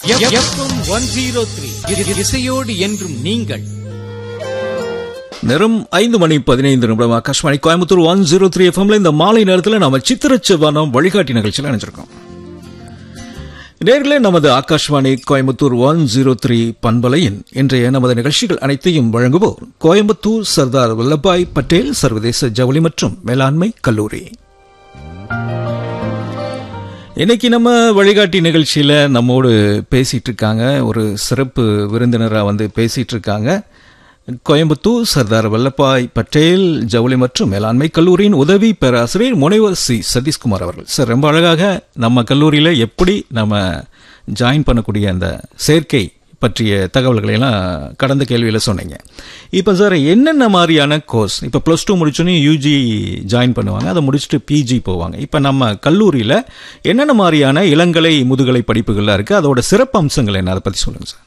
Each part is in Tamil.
எஃப்எம் ஒன் ஜீரோ த்ரீ இசையோடு என்றும் நீங்கள் நேரம் ஐந்து மணி பதினைந்து நிமிடம் Akashvani Coimbatore one zero three எஃப்எம்ல இந்த மாலை நேரத்தில் நம்ம சித்திரச்சவானம் வழிகாட்டி நிகழ்ச்சியில் நினைச்சிருக்கோம் நேர்களே நமது Akashvani Coimbatore one zero three பண்பலையின் இன்றைய நமது நிகழ்ச்சிகள் அனைத்தையும் வழங்குவோர் கோயம்புத்தூர் சர்தார் வல்லபாய் பட்டேல் சர்வதேச ஜவுளி மற்றும் மேலாண்மை கல்லூரி இன்னைக்கு நம்ம வழிகாட்டி நிகழ்ச்சியில நம்மோடு பேசிட்டு இருக்காங்க ஒரு சிறப்பு விருந்தினராக வந்து பேசிட்டு இருக்காங்க கோயம்புத்தூர் சர்தார் வல்லபாய் பட்டேல் ஜவுளி மற்றும் மேலாண்மை கல்லூரியின் உதவி பேராசிரியர் முனைவர் சி சதீஷ்குமார் அவர்கள் சார் ரொம்ப அழகாக நம்ம கல்லூரியில எப்படி நம்ம ஜாயின் பண்ணக்கூடிய அந்த சேர்க்கை பற்றிய தகவல்களை எல்லாம் கடந்த கேள்வியில சொன்னீங்க இப்போ சார் என்னென்ன மாதிரியான கோர்ஸ் இப்போ ப்ளஸ் டூ முடிச்சோன்னே யூஜி ஜாயின் பண்ணுவாங்க அதை முடிச்சுட்டு பிஜி போவாங்க இப்போ நம்ம கல்லூரியில் என்னென்ன மாதிரியான இளங்கலை முதுகலை படிப்புகள்லாம் இருக்குது அதோட சிறப்பு அம்சங்கள் என்ன அதை பற்றி சொல்லுங்கள் சார்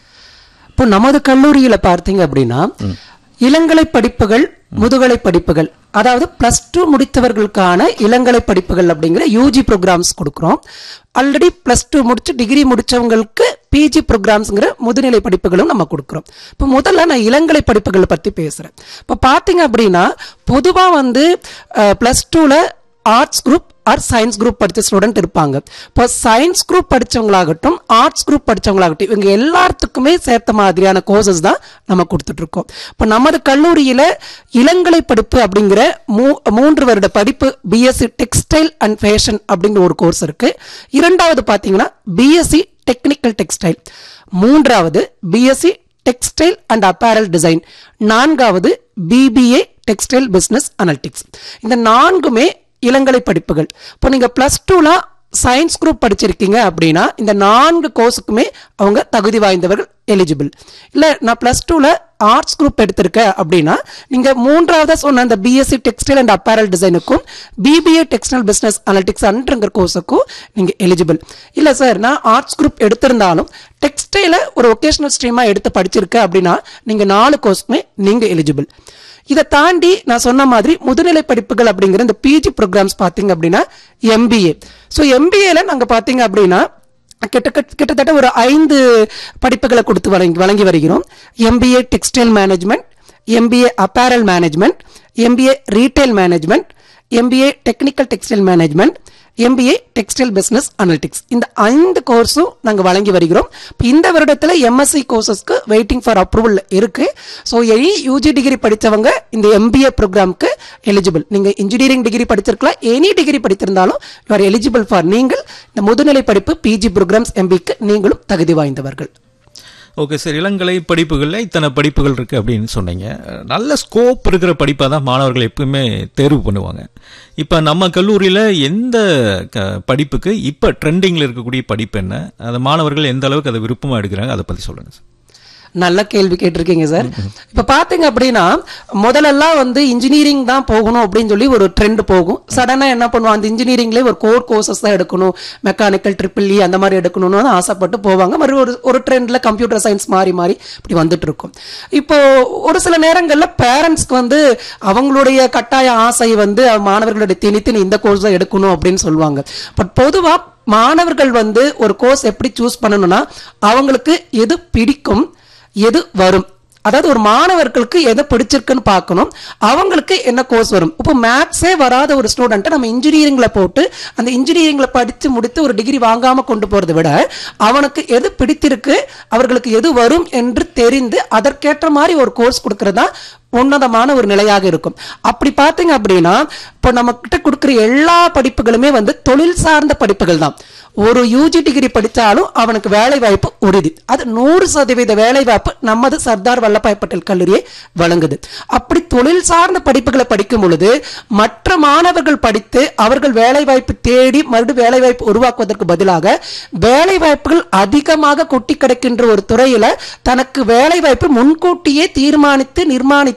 இப்போ நமது கல்லூரியில பார்த்தீங்க அப்படின்னா இளங்கலை படிப்புகள் முதுகலை படிப்புகள் அதாவது பிளஸ் டூ முடித்தவர்களுக்கான இளங்கலை படிப்புகள் அப்படிங்கிற யூஜி ப்ரோக்ராம்ஸ் கொடுக்குறோம் ஆல்ரெடி பிளஸ் டூ முடிச்சு டிகிரி முடிச்சவங்களுக்கு பிஜி ப்ரோக்ராம்ஸ்ங்கிற முதுநிலை படிப்புகளும் நம்ம கொடுக்குறோம் இப்போ முதல்ல நான் இளங்கலை படிப்புகளை பற்றி பேசுகிறேன் இப்போ பார்த்தீங்க அப்படின்னா பொதுவாக வந்து ப்ளஸ் டூவில் arts group or science group படித்த ஸ்டூடெண்ட் இருப்பாங்க இப்போ சயின்ஸ் குரூப் படித்தவங்களாகட்டும் ஆர்ட்ஸ் குரூப் படித்தவங்களாகட்டும் இவங்க எல்லாத்துக்குமே சேர்த்த மாதிரியான கோர்சஸ் தான் நம்ம கொடுத்துட்டு இருக்கோம் இப்போ நமது கல்லூரியில் இளங்கலை படிப்பு அப்படிங்கிற மூ மூன்று வருட படிப்பு பிஎஸ்சி டெக்ஸ்டைல் அண்ட் ஃபேஷன் அப்படிங்கிற ஒரு கோர்ஸ் இருக்கு இரண்டாவது பார்த்தீங்கன்னா பிஎஸ்சி டெக்னிக்கல் டெக்ஸ்டைல் மூன்றாவது BSc textile and apparel design நான்காவது பிபிஏ டெக்ஸ்டைல் பிசினஸ் அனலிட்டிக்ஸ் இந்த நான்குமே இளங்கலை படிப்புகள் இப்போ நீங்க பிளஸ் டூல சயின்ஸ் குரூப் படிச்சிருக்கீங்க அப்படின்னா இந்த நான்கு கோர்ஸுக்குமே அவங்க தகுதி வாய்ந்தவர்கள் எலிஜிபிள் இல்ல நான் பிளஸ் டூல ஆர்ட்ஸ் குரூப் எடுத்திருக்கேன் அப்படின்னா நீங்க மூன்றாவதா சொன்ன அந்த பிஎஸ்சி டெக்ஸ்டைல் அண்ட் அப்பேரல் டிசைனுக்கும் பிபிஏ டெக்ஸ்டைல் பிசினஸ் அனலிட்டிக்ஸ் அன்றுங்கிற கோர்ஸுக்கும் நீங்க எலிஜிபிள் இல்ல சார் நான் ஆர்ட்ஸ் குரூப் எடுத்திருந்தாலும் டெக்ஸ்டைல ஒரு ஒகேஷனல் ஸ்ட்ரீமா எடுத்து படிச்சிருக்கேன் அப்படின்னா நீங்க நாலு கோர்ஸுமே நீங்க எலிஜிபிள் இதை தாண்டி நான் சொன்ன மாதிரி முதுநிலை படிப்புகள் அப்படிங்கிற இந்த பிஜி ப்ரோக்ராம்ஸ் பார்த்தீங்க அப்படின்னா எம்பிஏ ஸோ எம்பிஏல நாங்கள் பார்த்தீங்க அப்படின்னா கிட்ட கிட்டத்தட்ட ஒரு ஐந்து படிப்புகளை கொடுத்து வழங்கி வழங்கி வருகிறோம் MBA textile management MBA apparel management MBA retail management MBA technical textile management MBA textile business analytics இந்த ஐந்து கோர்ஸும் நாங்கள் வழங்கி வருகிறோம் இப்போ இந்த வருடத்தில் எம்எஸ்சி கோர்சஸ்க்கு வெயிட்டிங் ஃபார் அப்ரூவல் இருக்கு ஸோ எனி யூஜி டிகிரி படித்தவங்க இந்த எம்பிஏ ப்ரோக்ராம்க்கு எலிஜிபிள் நீங்கள் இன்ஜினியரிங் டிகிரி படிச்சிருக்கலாம் எனி டிகிரி படித்திருந்தாலும் யூ ஆர் எலிஜிபிள் ஃபார் நீங்கள் இந்த முதுநிலை படிப்பு பிஜி ப்ரோக்ராம்ஸ் எம்பிக்கு நீங்களும் தகுதி வாய்ந்தவர்கள் ஓகே சார் இளங்கலை படிப்புகளில் இத்தனை படிப்புகள் இருக்கு அப்படின்னு சொன்னீங்க நல்ல ஸ்கோப் இருக்கிற படிப்பாக தான் மாணவர்கள் எப்பவுமே தேர்வு பண்ணுவாங்க இப்போ நம்ம கல்லூரியில் எந்த க படிப்புக்கு இப்போ ட்ரெண்டிங்கில் இருக்கக்கூடிய படிப்பு என்ன அந்த மாணவர்கள் எந்த அளவுக்கு அதை விருப்பமாக எடுக்கிறாங்க அதை பற்றி சொல்லுங்கள் சார் நல்ல கேள்வி கேட்டிருக்கீங்க சார் இப்ப பாத்தீங்க அப்படின்னா முதல்லலாம் வந்து இன்ஜினியரிங் தான் போகணும் அப்படின்னு சொல்லி ஒரு ட்ரெண்ட் போகும் சடனா என்ன பண்ணுவோம் அந்த இன்ஜினியரிங்லேயே ஒரு கோர் கோர்சஸ் தான் எடுக்கணும் மெக்கானிக்கல் ட்ரிபிள் இ அந்த மாதிரி எடுக்கணும்னு தான் ஆசைப்பட்டு போவாங்க மறு ஒரு ஒரு ட்ரெண்ட்ல கம்ப்யூட்டர் சயின்ஸ் மாறி மாறி இப்படி வந்துட்டு இருக்கும் இப்போ ஒரு சில நேரங்கள்ல பேரண்ட்ஸ்க்கு வந்து அவங்களுடைய கட்டாய ஆசை வந்து மாணவர்களுடைய திணித்து நீ இந்த கோர்ஸ் தான் எடுக்கணும் அப்படின்னு சொல்லுவாங்க பட் பொதுவா மாணவர்கள் வந்து ஒரு கோர்ஸ் எப்படி சூஸ் பண்ணணும்னா அவங்களுக்கு எது பிடிக்கும் எது வரும் அதாவது ஒரு மாணவர்களுக்கு எதை பிடிச்சிருக்குன்னு பார்க்கணும் அவங்களுக்கு என்ன கோர்ஸ் வரும் இப்போ மேத்ஸே வராத ஒரு ஸ்டூடெண்ட்டை நம்ம இன்ஜினியரிங்ல போட்டு அந்த இன்ஜினியரிங்ல படித்து முடித்து ஒரு டிகிரி வாங்காம கொண்டு போறதை விட அவனுக்கு எது பிடித்திருக்கு அவர்களுக்கு எது வரும் என்று தெரிந்து அதற்கேற்ற மாதிரி ஒரு கோர்ஸ் கொடுக்கறதா உன்னதமான ஒரு நிலையாக இருக்கும் அப்படி பார்த்தீங்க அப்படின்னா இப்போ நம்ம கிட்ட கொடுக்குற எல்லா படிப்புகளுமே வந்து தொழில் சார்ந்த படிப்புகள் தான் ஒரு யூஜி டிகிரி படித்தாலும் அவனுக்கு வேலை வாய்ப்பு உறுதி அது நூறு சதவீத வேலை வாய்ப்பு நமது சர்தார் வல்லபாய் பட்டேல் கல்லூரியை வழங்குது அப்படி தொழில் சார்ந்த படிப்புகளை படிக்கும் பொழுது மற்ற மாணவர்கள் படித்து அவர்கள் வேலை வாய்ப்பு தேடி மறுபடியும் வேலை வாய்ப்பு உருவாக்குவதற்கு பதிலாக வேலை வாய்ப்புகள் அதிகமாக கொட்டி கிடக்கின்ற ஒரு துறையில தனக்கு வேலை வாய்ப்பு முன்கூட்டியே தீர்மானித்து நிர்மாணித்து